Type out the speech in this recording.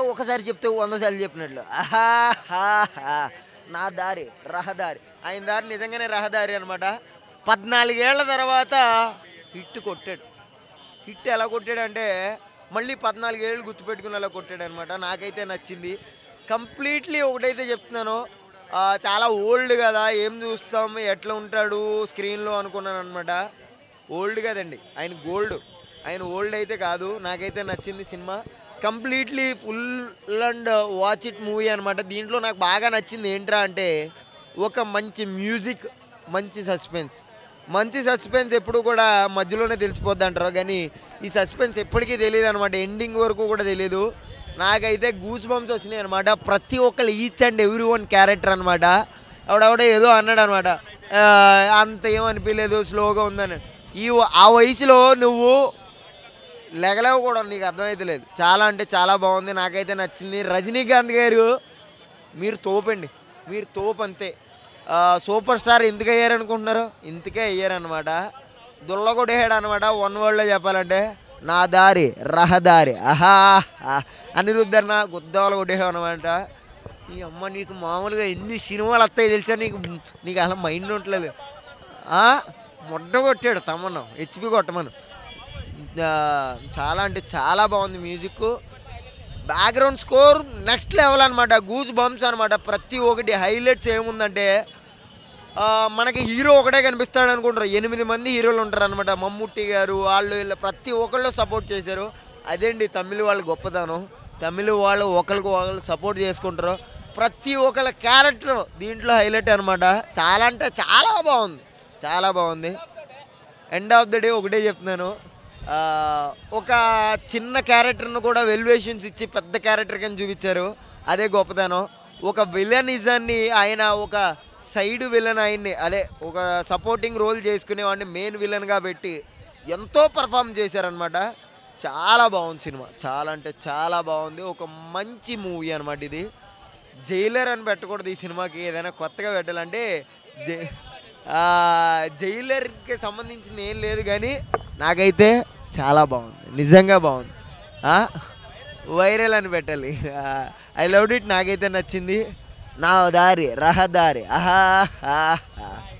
ఒకసారి చెప్తే వంద సార్లు చెప్పినట్లు ఆహాహాహా. నా దారి రహదారి ఆయన దారి నిజంగానే రహదారి అనమాట పద్నాలుగేళ్ల తర్వాత హిట్ కొట్టాడు హిట్ ఎలా కొట్టాడంటే మళ్ళీ పద్నాలుగేళ్ళు గుర్తుపెట్టుకునేలా కొట్టాడు అనమాట నాకైతే నచ్చింది కంప్లీట్లీ ఒకటైతే చెప్తున్నాను ఆ, చాలా ఓల్డ్ కదా ఏం చూస్తాం ఎట్లా ఉంటాడు స్క్రీన్లో అనుకున్నాను అనమాట ఓల్డ్ కదండి ఆయన గోల్డ్ ఆయన ఓల్డ్ అయితే కాదు నాకైతే నచ్చింది cinema completely full and watch it movie అనమాట దీంట్లో నాకు బాగా నచ్చింది ఏంట్రా అంటే ఒక మంచి మ్యూజిక్ మంచి సస్పెన్స్ మంచి సస్పెన్స్ ఎప్పుడు కూడా మధ్యలోనే తెలిసిపోద్ది అంటారు కానీ ఈ సస్పెన్స్ ఎప్పటికీ తెలియదు అనమాట ఎండింగ్ వరకు కూడా తెలియదు నాకైతే గూస్ బంప్స్ వచ్చినాయి అనమాట ప్రతి ఒక్కరు each and every one character అనమాట ఆవిడవిడ ఏదో అన్నాడు అనమాట అంత ఏమనిపించలేదు స్లోగా ఉందని ఈ ఆ వయసులో నువ్వు లెగలేవు కూడా నీకు అర్థమైతే లేదు చాలా అంటే చాలా బాగుంది నాకైతే నచ్చింది రజనీకాంత్ గారు మీరు తోపండి మీరు తోపు అంతే ఆ, సూపర్ స్టార్ ఎందుకు అయ్యారనుకుంటున్నారు ఇంతకే అయ్యారనమాట దుల్లగొడేహాడు అనమాట వన్ వర్డ్లో చెప్పాలంటే నా దారి రహదారి ఆహా ఆహా. అనిరుద్ధన్న గుద్దాలు కొట్టేహావు అనమాట ఈ అమ్మ నీకు మామూలుగా ఎన్ని సినిమాలు వస్తాయి తెలుసా నీకు నీకు అసలు మైండ్ ఉండలేదు ఆ, ముడ్డ కొట్టాడు తమ్మను హెచ్పి కొట్టమను ఆ, చాలా అంటే చాలా బాగుంది music background score next level అనమాట గూస్ బంప్స్ అనమాట ప్రతి ఒక్కటి హైలైట్స్ ఏముందంటే ఆ, మనకి హీరో ఒకటే కనిపిస్తాడు అనుకుంటారు ఎనిమిది మంది హీరోలు ఉంటారు అనమాట మమ్ముట్టి గారు వాళ్ళు వీళ్ళు ప్రతి ఒక్కళ్ళు సపోర్ట్ చేశారు అదేంటి తమిళ వాళ్ళ గొప్పతనం తమిళ వాళ్ళు ఒకరికి ఒకళ్ళు సపోర్ట్ చేసుకుంటారు ప్రతి ఒక్కళ్ళ క్యారెక్టర్ దీంట్లో హైలైట్ అనమాట చాలా అంటే చాలా బాగుంది చాలా బాగుంది ఎండ్ ఆఫ్ ద డే ఒకటే చెప్తున్నాను ఆ, ఒక చిన్న క్యారెక్టర్ను కూడా వెల్యువేషన్స్ ఇచ్చి పెద్ద క్యారెక్టర్ కింద చూపించారు అదే గొప్పతనం ఒక విలనిజాన్ని ఆయన ఒక సైడ్ విలన్ ఆయన్ని అదే ఒక సపోర్టింగ్ రోల్ చేసుకునేవాడిని మెయిన్ విలన్గా పెట్టి ఎంతో పర్ఫామ్ చేశారనమాట చాలా బాగుంది సినిమా చాలా అంటే చాలా బాగుంది ఒక మంచి మూవీ అనమాట ఇది జైలర్ అని పెట్టకూడదు ఈ సినిమాకి ఏదైనా కొత్తగా పెట్టాలంటే జై ఆ, జైలర్కి సంబంధించింది ఏం లేదు కానీ నాకైతే చాలా బాగుంది నిజంగా బాగుంది ఆ, వైరల్ అని పెట్టాలి ఐ లవ్ ఇట్ నాకైతే నచ్చింది నా దారి రహదారి ఆహా ఆహా